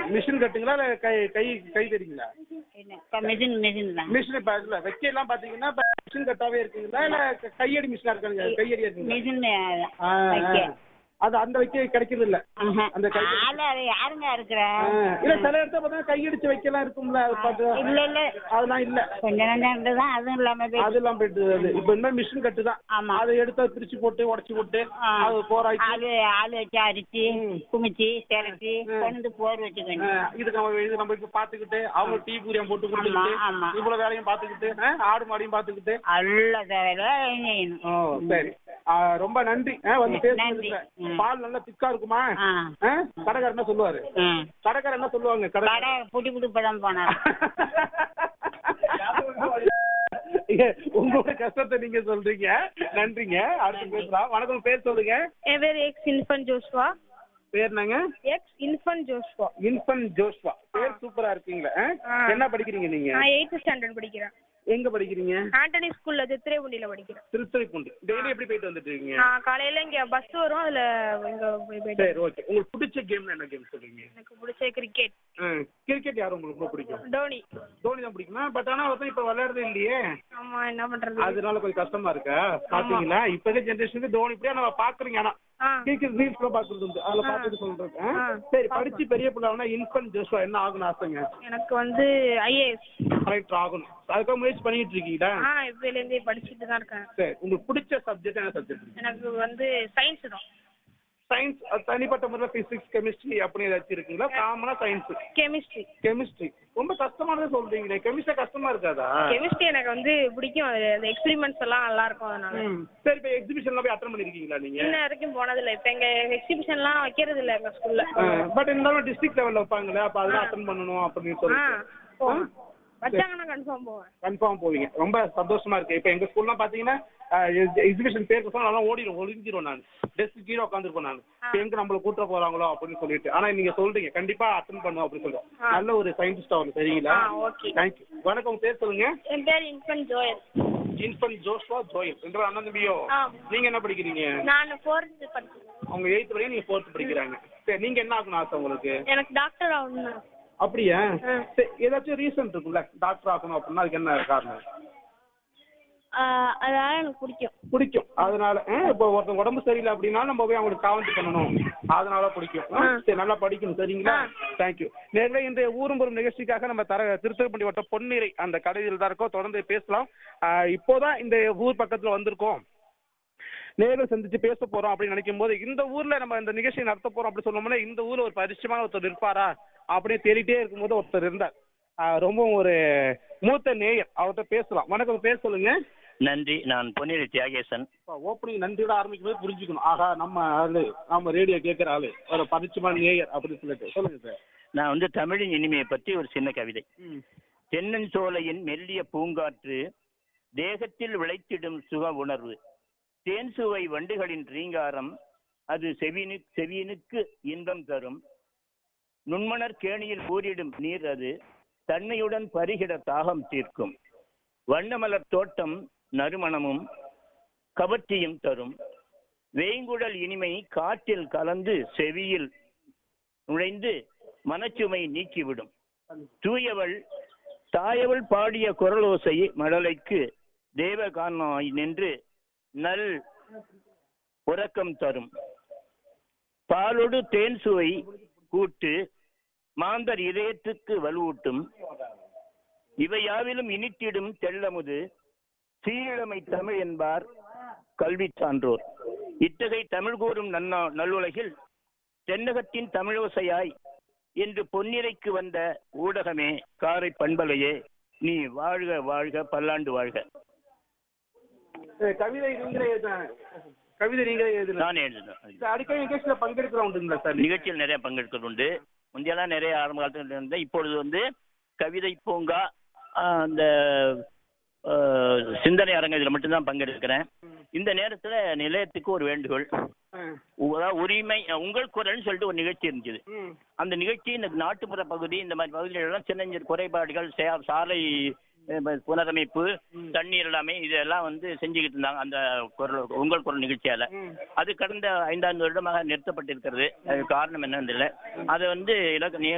Machine கட்டுங்களா இல்லை கை கை கை தெரியுங்களா இப்போ மிஷின் மிஷின் தான் மிஷின் இப்போ இல்லை வைக்க எல்லாம் பார்த்தீங்கன்னா இப்போ மிஷின் கட்டாவே இருக்குங்களா இல்லை கையடி மிஷினாக இருக்குங்க கையடி இருக்குங்களா மிஷின் ஆ, ஆ. அது அந்த வைக்க கிடைக்கிறது இல்ல அந்த கை ஆளு அது யாருங்க இருக்கிறா ஆ, இல்ல சில இடத்துல பார்த்தா கையடிச்சு வைக்கலாம் இருக்கும்ல அது பார்த்து இல்ல இல்ல அதெல்லாம் இல்ல கொஞ்ச நேரம் தான் அதுவும் இல்லாம போய் அதெல்லாம் போயிட்டு அது இப்ப இந்த மிஷின் கட்டு தான் ஆமா. அதை எடுத்து அதை பிரிச்சு போட்டு உடைச்சு போட்டு ஆ. அது போராக்கி ஆளு ஆளு வச்சு அரிச்சு குமிச்சு திரட்டி கொண்டு போர் வச்சுக்கணும் ஆ, இதுக்கு நம்ம இது நம்ம இப்ப பாத்துக்கிட்டு அவங்க டீ பூரியம் போட்டு கொடுத்துக்கிட்டு ஆமா, ஆமா. இவ்வளவு வேலையும் பாத்துக்கிட்டு ஆ, ஆடு மாடியும் பாத்துக்கிட்டு அல்ல தேவையில்ல செய்யணும் ஓ சரி ஆ, ரொம்ப நன்றி ஆ, வந்து நன்றி. பேசுறதுக்கு ம். பால் நல்லா திக்கா இருக்குமா ஆ ஆ? கடைக்காரர் என்ன சொல்லுவாரு ம் கடைக்காரர் என்ன சொல்லுவாங்க கடை கடை புடி புடி படம் போனார் ஏ, உங்களோட கஷ்டத்தை நீங்க சொல்றீங்க நன்றிங்க அடுத்து பேசலாம் வணக்கம் பேர் சொல்லுங்க என் பேர் எக்ஸ் இன்ஃபன் ஜோஷ்வா பேர் என்னங்க எக்ஸ் இன்ஃபன் ஜோஷ்வா இன்ஃபன் ஜோஷ்வா பேர் சூப்பரா இருக்கீங்களா ஆ? ஆ. என்ன படிக்கிறீங்க நீங்க நான் எயித்து ஸ்டாண்டர்ட் படிக்கிறேன் எங்க படிக்கிறீங்க ஆண்டனி ஸ்கூல்ல திருத்துறைப்பூண்டியில படிக்கிறேன் திருத்துறைப்பூண்டி டெய்லி எப்படி போயிட்டு வந்துட்டு இருக்கீங்க நான் காலையில இங்க பஸ் வரும் அதுல இங்க போய் போயிட்டு சரி ஓகே உங்களுக்கு பிடிச்ச கேம் என்ன கேம் சொல்றீங்க எனக்கு பிடிச்ச கிரிக்கெட் கிரிக்கெட் யாரும் உங்களுக்கு ரொம்ப பிடிக்கும் டோனி தோனி தான் பிடிக்குமா பட் ஆனா ஒருத்தன் இப்ப விளையாடுறது இல்லையே ஆமா என்ன பண்றது அதனால கொஞ்சம் கஷ்டமா இருக்கா பாத்தீங்களா இப்போதைய ஜென்ரேஷனுக்கு தோனி இப்படியே நம்ம பாக்குறீங்க ஆனா ஆ கிரிக்கெட் ரீல்ஸ்ல பாக்குறது உண்டு அதுல பாத்துட்டு சொல்றேன் ஆ? ஆ. சரி படிச்சு பெரிய பிள்ளை இன்ஃபன் ஜோஸ்வா என்ன ஆகணும் ஆசைங்க எனக்கு வந்து ஐஏஎஸ் கலெக்டர் ஆகணும் அதுக்காக முயற்சி பண்ணிட்டு இருக்கீங்களா ஆ இப்பல இருந்தே படிச்சுட்டு தான் இருக்கேன் சரி உங்களுக்கு பிடிச்ச சப்ஜெக்ட் என்ன சப்ஜெக்ட் எனக்கு வந்து சயின்ஸ் தான் சயின்ஸ் தனிப்பட்ட முறையில் பிசிக்ஸ் கெமிஸ்ட்ரி அப்படி ஏதாச்சும் இருக்குங்களா காமனா சயின்ஸ் கெமிஸ்ட்ரி கெமிஸ்ட்ரி ரொம்ப கஷ்டமானது சொல்றீங்களே கெமிஸ்ட்ரி கஷ்டமா இருக்காதா கெமிஸ்ட்ரி எனக்கு வந்து பிடிக்கும் அது அந்த எக்ஸ்பெரிமெண்ட்ஸ் எல்லாம் நல்லா இருக்கும் அதனால ம். சரி இப்போ எக்ஸிபிஷன்ல போய் அட்டன் பண்ணிருக்கீங்களா நீங்க இன்ன வரைக்கும் போனதில்ல இப்ப எங்க எக்ஸிபிஷன்லாம் வைக்கிறது இல்ல எங்க ஸ்கூல்ல பட் இருந்தாலும் டிஸ்ட்ரிக்ட் லெவல்ல வைப்பாங்களே அப்ப அதெல்லாம் அட்டன் பண்ணணும் அப்படின்னு ஆ சொல்லிட்டு போவேன் வச்சாங்கன்னா கன்ஃபார்ம் போவேன் கன்ஃபார்ம் போவீங்க ரொம்ப சந்தோஷமா இருக்கு இப்போ எங்க ஸ்கூல்லாம் பாத்தீங்கன்னா எக்ஸிபிஷன் பேர் சொன்னா நல்லா ஓடிடும் ஒளிஞ்சிரும் நான் டெஸ்க் கீழே உட்காந்துருப்பேன் நான் இப்போ எங்க நம்மள கூட்ட போறாங்களோ அப்படின்னு சொல்லிட்டு ஆனா நீங்க சொல்றீங்க கண்டிப்பா அட்டன் பண்ணுவோம் அப்படின்னு சொல்லிட்டு நல்ல ஒரு சயின்டிஸ்டா வந்து சரிங்களா ஆ, okay. தேங்க்யூ வணக்கம் உங்க பேர் சொல்லுங்க என் பேர் இன்ஃபன் ஜோயல் இன்ஃபன் ஜோஷ்வா ஜோயல் ரெண்டு பேரும் அண்ணன் தம்பியோ ஆ. நீங்க என்ன படிக்கிறீங்க நான் ஃபோர்த்து படிக்கிறேன் அவங்க எயித்து வரையும் நீங்க ஃபோர்த் படிக்கிறாங்க சரி நீங்க என்ன ஆகணும் ஆசை உங்களுக்கு எனக்கு டாக்டர் ஆகணும் அப்படியா ஆ. சரி ஏதாச்சும் ரீசன் இருக்குல்ல டாக்டர் ஆகணும் அப்படின்னா அதுக்கு என்ன காரணம் அதனால எனக்கு பிடிக்கும் பிடிக்கும் அதனால ஆ, இப்போ ஒருத்தன் உடம்பு சரியில்லை அப்படின்னா நம்ம போய் அவங்களுக்கு காவந்து பண்ணணும் அதனால பிடிக்கும் ஆ, சரி நல்லா படிக்கணும் சரிங்களா தேங்க்யூ நேரில் இன்றைய ஊரும் பெரும் நிகழ்ச்சிக்காக நம்ம தர திருத்துறைப்பூண்டி வட்டம் பொன்னிறை அந்த கடையில் தான் இருக்கோம் தொடர்ந்து பேசலாம் ஆ, இப்போதான் இந்த ஊர் பக்கத்துல வந்திருக்கோம் நேரில் சந்திச்சு பேச போறோம் அப்படின்னு நினைக்கும் போது இந்த ஊர்ல நம்ம இந்த நிகழ்ச்சியை நடத்த போறோம் அப்படி சொன்னோம்னா இந்த ஊர்ல ஒரு பரிச்சயமான ஒருத்தர் இருப்பாரா அப்படின்னு தேடிட்டே இருக்கும்போது ஒருத்தர் இருந்தார் ஆ, ரொம்பவும் ஒரு மூத்த நேயர் அவர்கிட்ட பேசலாம் வணக்கம் பேர் சொல்லுங்க நன்றி நான் பொன்னிலை தியாகேசன் ஓப்பனிங் நன்றியோட ஆரம்பிக்கும் போது புரிஞ்சுக்கணும் ஆஹா நம்ம ஆளு நம்ம ரேடியோ கேட்குற ஆளு ஒரு பரிச்சயமான நேயர் அப்படின்னு சொல்லிட்டு சொல்லுங்க சார் நான் வந்து தமிழின் இனிமையை பற்றி ஒரு சின்ன கவிதை ம் தென்னஞ்சோலையின் மெல்லிய பூங்காற்று தேகத்தில் விளைத்திடும் சுக உணர்வு தேன் சுவை வண்டுகளின் ரீங்காரம் அது செவினு செவியனுக்கு இன்பம் தரும் நுண்மணர் கேணியில் ஊறிடும் நீர் அது தன்மையுடன் பருகிட தாகம் தீர்க்கும் வண்ணமலர் தோட்டம் நறுமணமும் கவர்ச்சியும் தரும் வேங்குழல் இனிமை காற்றில் கலந்து செவியில் நுழைந்து மனச்சுமை நீக்கிவிடும் தூயவள் தாயவள் பாடிய குரலோசை மழலைக்கு தேவகானாய் நின்று நல் உறக்கம் தரும் பாலொடு தேன் சுவை கூட்டு மாந்தர் இதயத்துக்கு வலுவூட்டும் இவையாவிலும் இனித்திடும் தெள்ளமுது சீழமை தமிழ் என்பார் கல்வி சான்றோர் இத்தகை தமிழ் கூறும் நன்னா நல்லுலகில் தென்னகத்தின் தமிழோசையாய் என்று பொன்னிறைக்கு வந்த ஊடகமே காரை பண்பலையே நீ வாழ்க வாழ்க பல்லாண்டு வாழ்க ஏய், கவிதை நீங்களே எழுதுன கவிதை நீங்களே எழுதுன நான் எழுதுனேன் சார், அடிக்கடி நிகழ்ச்சியில் பங்கெடுக்கிற உண்டுங்களா சார் நீங்க? நிகழ்ச்சியில் நிறைய பங்கெடுக்கிறது உண்டு முந்தையெல்லாம் நிறைய ஆரம்ப காலத்தில் இருந்தேன் இப்பொழுது வந்து கவிதை பூங்கா ஆஹ், அந்த ஆஹ், சிந்தனை அரங்கம் இதில் மட்டும்தான் பங்கெடுக்கிறேன் இந்த நேரத்தில் நிலையத்துக்கு ஒரு வேண்டுகோள் ஆ. உ- அதாவது உரிமை உங்கள் குரல்னு சொல்லிட்டு ஒரு நிகழ்ச்சி இருந்துச்சு ம் அந்த நிகழ்ச்சி இந்த நாட்டுப்புற பகுதி இந்த மாதிரி பகுதிகளெல்லாம் சின்ன சின்ன குறைபாடுகள் சே- சாலை அஹ், புனரமைப்பு தண்ணீர் எல்லாமே இதெல்லாம் வந்து செஞ்சுக்கிட்டு இருந்தாங்க அந்த குரல் உங்கள் குரல் நிகழ்ச்சியால ம் அது கடந்த ஐந்தாண்டு வருடமாக நிறுத்தப்பட்டிருக்கிறது அது காரணம் என்னன்னு தெரியல அதை வந்து இலக்க